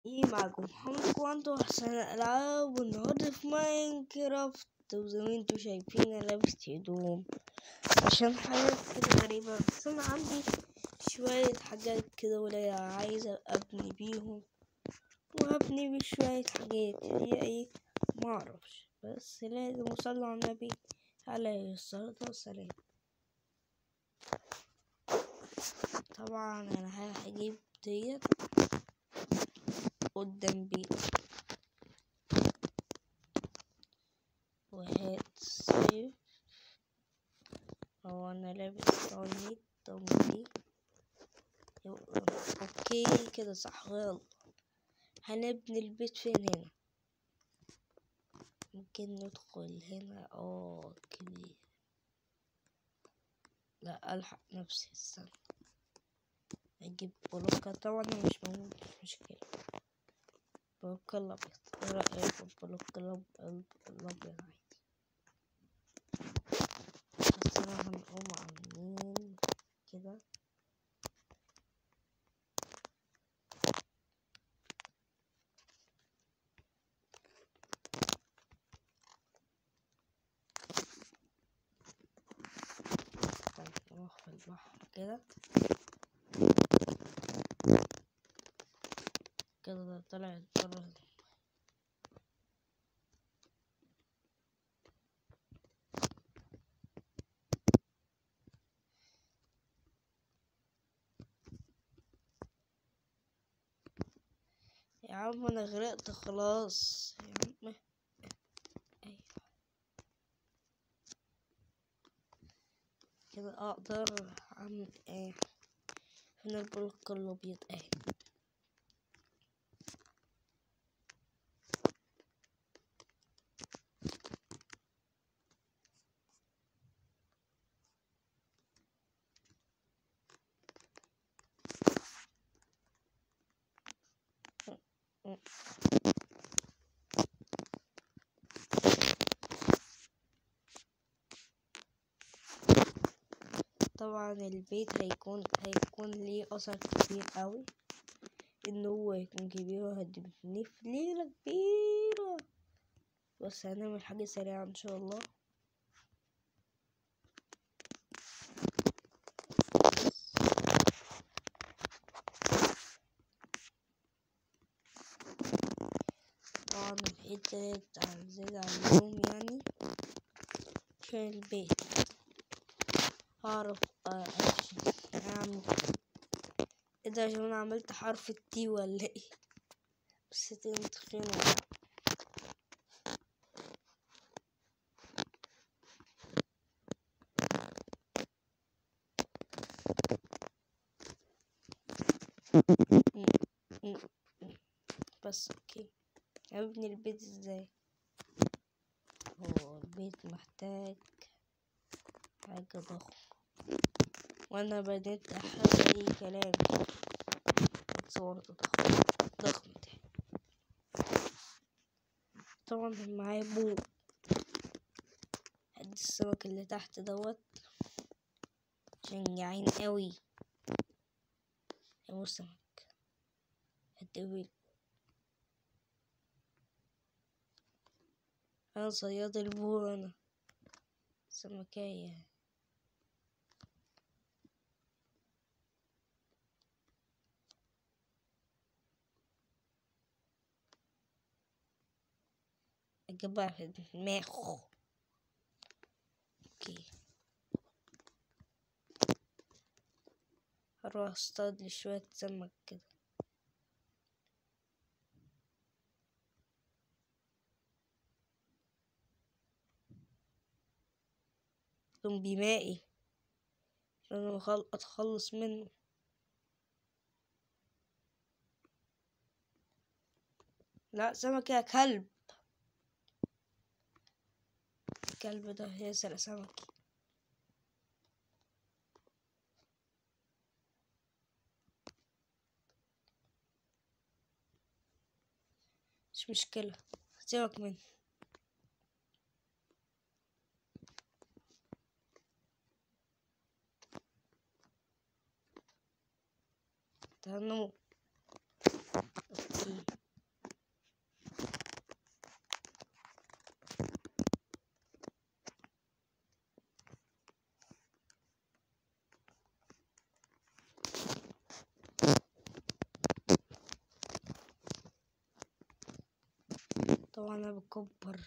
ايه معكم محمد كوانتو احسن الالعاب والنهارده في ماينكرافت وزي ما انتوا شايفين انا لابس هدوم عشان حاجات كده غريبة بس انا عندي شوية حاجات كده ولا عايزة ابني بيهم وابني بشوية حاجات هي ايه معرفش بس لازم اصلي على النبي عليه الصلاة والسلام طبعا انا هجيب ديت قدام بيت وهات سيف هو انا لابس طاينيت طمي اوكي كده صح يلا هنبني البيت فين هنا ممكن ندخل هنا اه كبير لا الحق نفسي استنى اجيب بلوكة طبعا هو مش موجود مش مشكلة بلوك الابيض ايه رأيك في البلوك الأب- الابيض عادي بس انا هنقوم عاملين كده طيب نروح في البحر كده كده ده طلعت بره يا عم انا غرقت خلاص يا عم أيوة. كده اقدر اعمل ايه هنا البلوك الابيض اهي طبعا البيت هيكون هيكون ليه اثر كبير قوي ان هو هيكون كبير وهتبنيه في ليلة كبيرة بس هنعمل حاجة سريعة ان شاء الله طبعا الحتة دي بتاع زيادة عن اللزوم يعني عشان البيت هعرف أمشي أعمل ايه ده عشان انا عملت حرف التي ولا ايه بس دي تخينة يعني. م- م- م. بس اوكي ابني البيت ازاي هو البيت محتاج حاجة ضخمة وانا بنيت حاجة اي كلام بس برضه ضخم ضخم ده طبعا معايا بو قد السمك اللي تحت دوت عشان جعان قوي اهو سمك هتقبل انا صياد البو انا سمكية اجيبها في دماغه اوكي هروح اصطاد لي شوية سمك كده زومبي مائي عشان أخل- اتخلص منه لا سمك يا كلب الكلب ده هيسرق سمكي مش مشكلة سيبك منه تنمو اوكي طبعا انا بكبر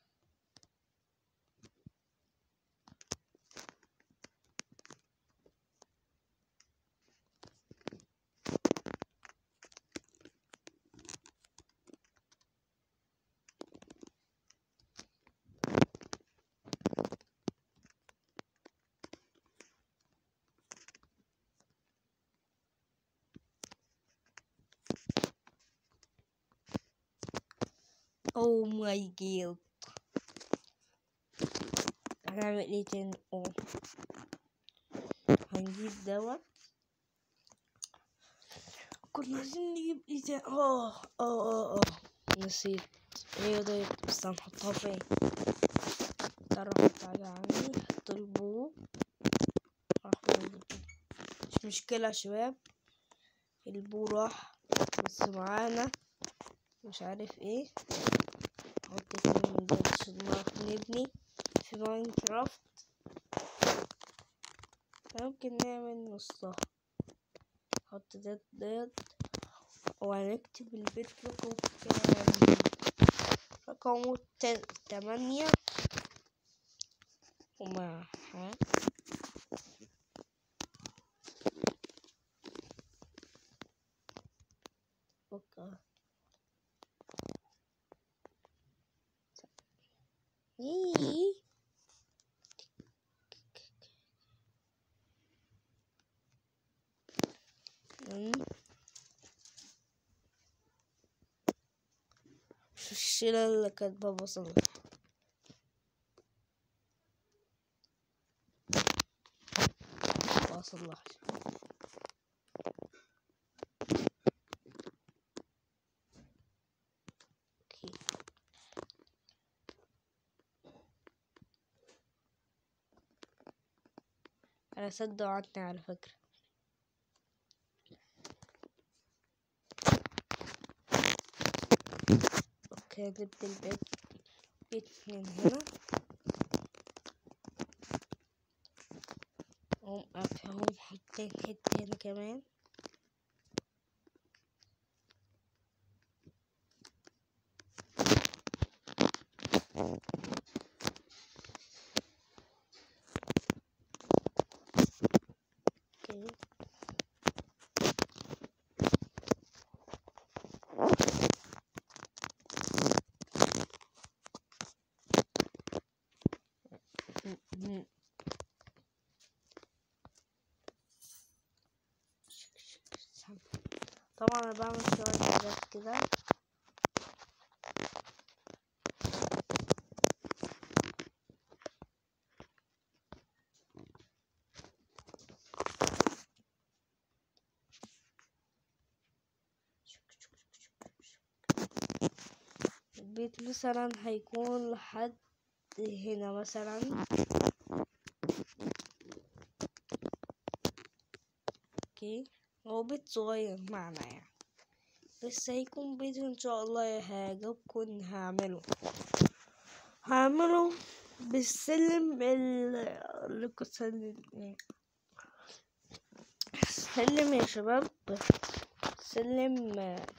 او ماي جاد هنعمل ايه تاني اه هنجيب دوت كنا عايزين نجيب ايه تاني اه اه اه اه نسيت هي ديت بس هنحطها فين ترى احط حاجة عندي حط البو راح فين البو؟ مش مشكلة يا شباب البو راح بس معانا مش عارف ايه نحط اتنين من دول عشان نعرف نبني في ماينكرافت ممكن نعمل نصها نحط ديت ديت وهنكتب البيت رقم كام رقمه ت- تمانية ومع ها اوكي ايه أمم. مش الشيلة اللي كانت بابا صلاح بابا صلاح اوكي انا صدق عني على فكرة اوكي نبدأ البيت بيت من هنا هم هم حاطين حتة هنا كمان اوكي م- طبعا انا بعمل شوية حاجات كده البيت مثلا هيكون لحد هنا مثلا اوكي هو بيت صغير معنا يعني بس هيكون بيت ان شاء الله هجيبكم هعمله هعمله بالسلم ال- اللي كنت سلم سلم يا شباب سلم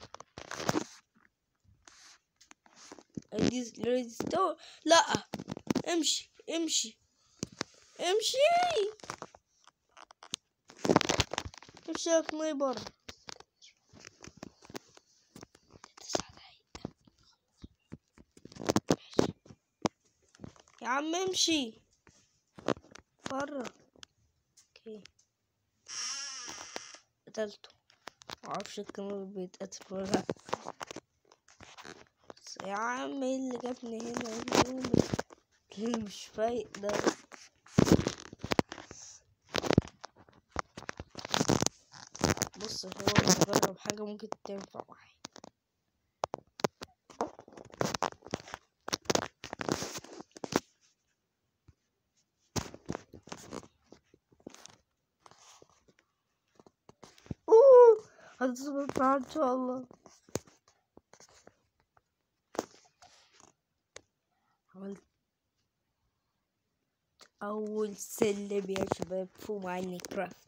ريدستور لا امشي امشي امشي امشي يا سنايبر تسع دقايق. ماشي. يا عم امشي برا اوكي قتلته معرفش الكاميرا بيتقتل ولا لا بس يا عم ايه اللي جابني هنا ايه اليوم اللي مش فايق ده بص هو بجرب حاجة ممكن تنفع معايا اوه هتظبط معايا ان شاء الله عملت اول سلم يا شباب في ماينكرافت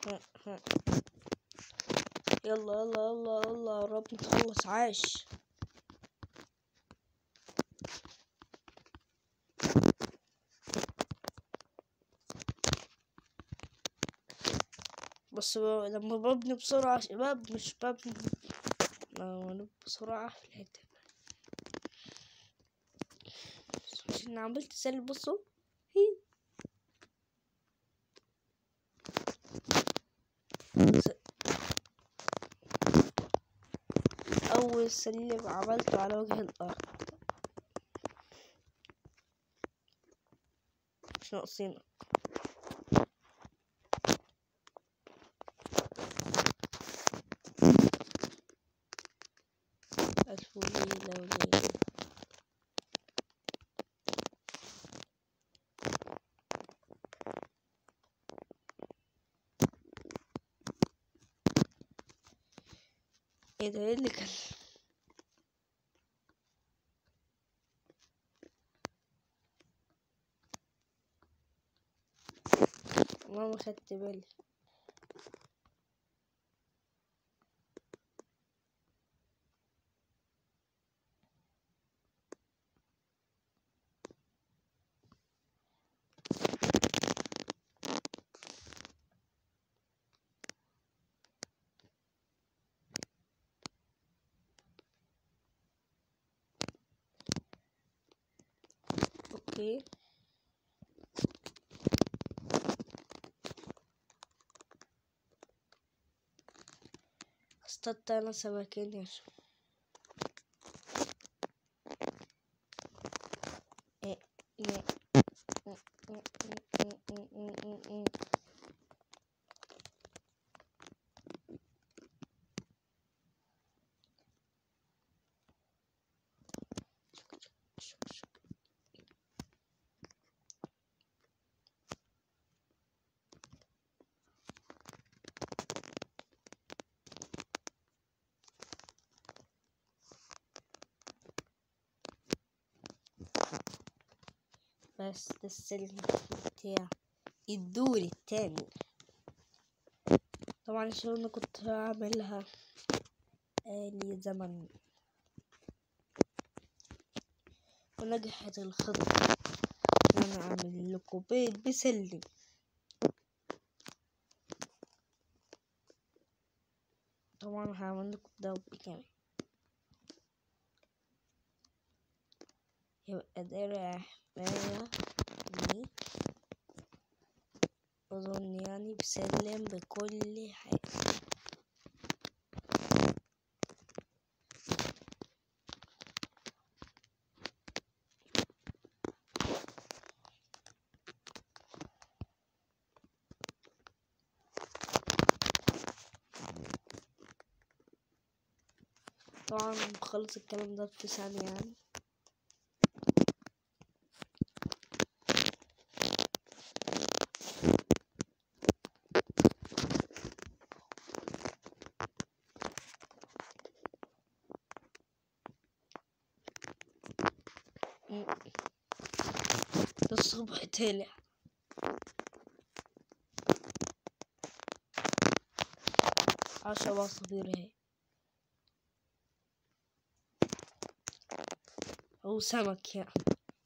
ها ها يلا يلا يلا يلا قربنا نخلص عاش بس ب- لما ببني بسرعة يا شباب مش ببني لما ببني بسرعة في الحتة عشان عملت تسلي بصوا هي س- أول سلم عملته على وجه الأرض مش ناقصين ألف ليلة وليلة ايه ده ايه اللي كان والله ما خدت بالي اوكي اصطدت انا سمكين يا شو إيه، إيه، إيه، إيه، إيه، إيه، إيه، إيه، إيه. بس ده السلم بتاع الدور التاني طبعا عشان انا كنت هعملها آلي زمن ونجحت الخطة ان انا اعمل لكم بيت بسلم طبعا هعمل لكم دوري كمان يبقى درع حماية لي أظن يعني بسلم بكل حاجة طبعا بخلص الكلام ده في ثانية يعني مم. ده الصبح طلع عشرة عصافير اهي أو سمك يعني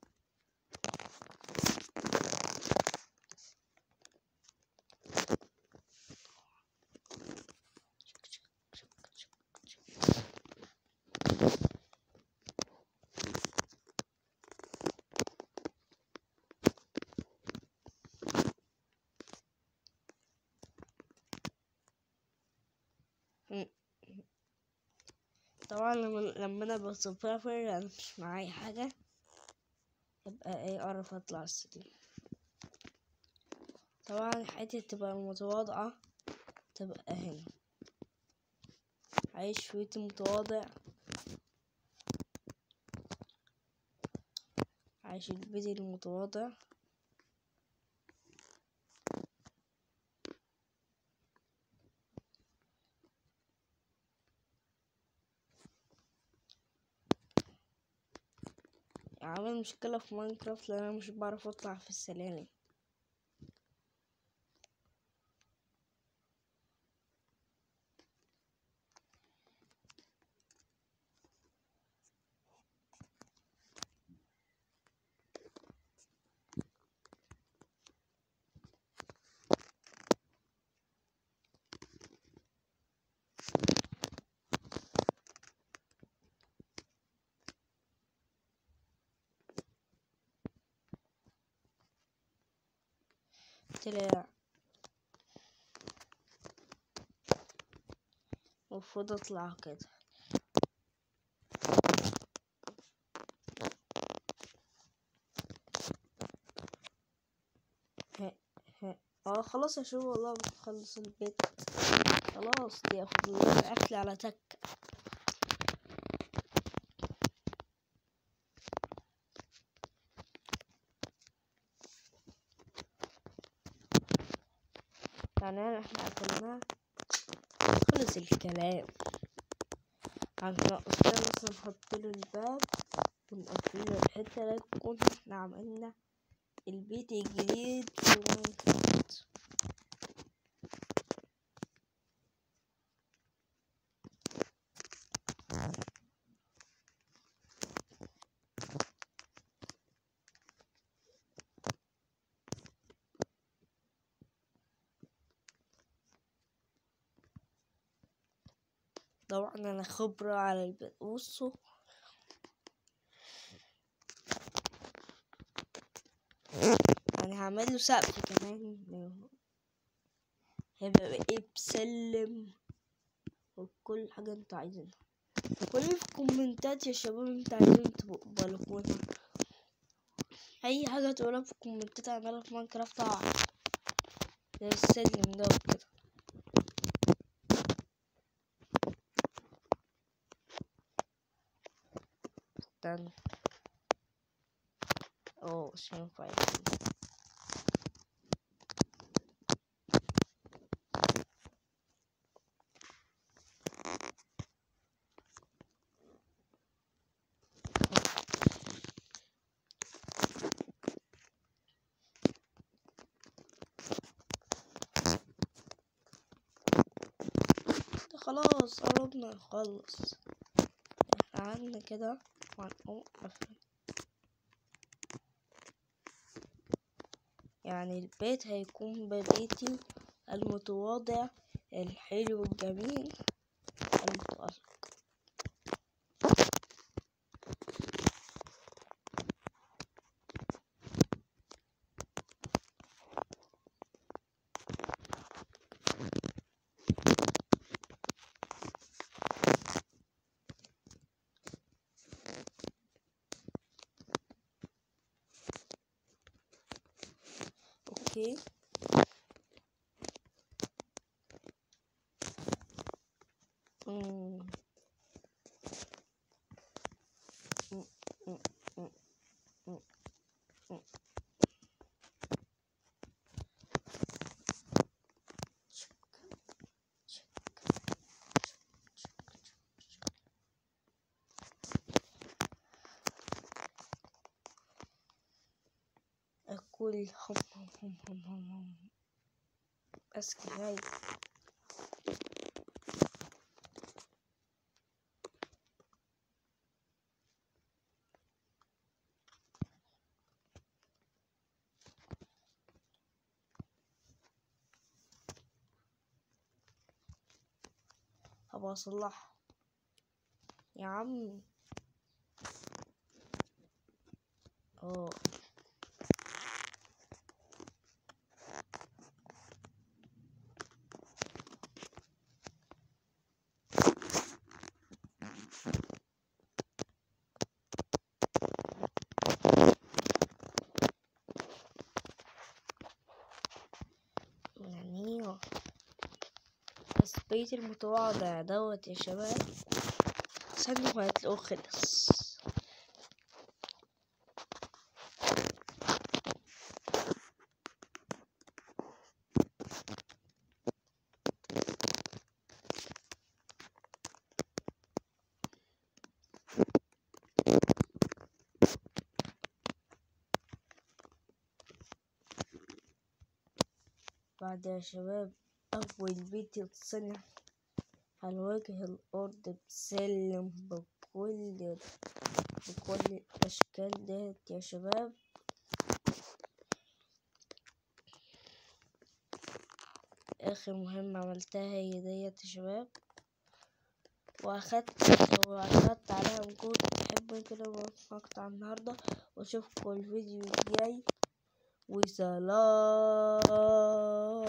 مم. طبعا لما لما انا بسافر انا مش معايا حاجة يبقى ايه اعرف اطلع السلم طبعا حياتي تبقى متواضعة تبقى هنا عايش في بيت متواضع عايش البيت المتواضع عامل مشكلة في ماينكرافت لأن أنا مش بعرف أطلع في السلالم طلع المفروض اطلع كده ه- ه- اه خلاص يا شباب والله بخلص البيت خلاص دي اخد الاكل على تك يعني احنا اكلناه خلص الكلام هنقص ده مثلا نحط له الباب ونقفل له الحتة لا تكون احنا عملنا البيت الجديد في ماينكرافت طبعا انا خبرة على البيت بصوا يعني هعمل له سقف كمان هيبقى ايه بسلم وكل حاجة انتوا عايزينها قولي في الكومنتات يا شباب انتوا عايزين تبقوا بلكونة اي حاجة تقولها في الكومنتات اعملها في ماينكرافت هعمل زي السلم ده وكده استنى اه مش هينفع يكون. ده خلاص قربنا نخلص احنا عندنا كده وهنقوم قافلين. يعني البيت هيكون ببيتي المتواضع الحلو الجميل المتألق اوكي مم. مم. مم. مم. مم. مم. أكل هم هم هم هم هم هم بس كفاية هبقى أصلحها يا عم اه يعني بس بيت المتواضع دوت يا شباب ثانية وهتلاقوه خلص بعد يا شباب أول بيت يتصنع على وجه الأرض بسلم بكل بكل الأشكال ديت يا شباب آخر مهمة عملتها هي ديت يا شباب وأخدت وأخدت عليها مجهود تحبوا كده مقطع النهاردة وأشوفكم الفيديو الجاي وسلام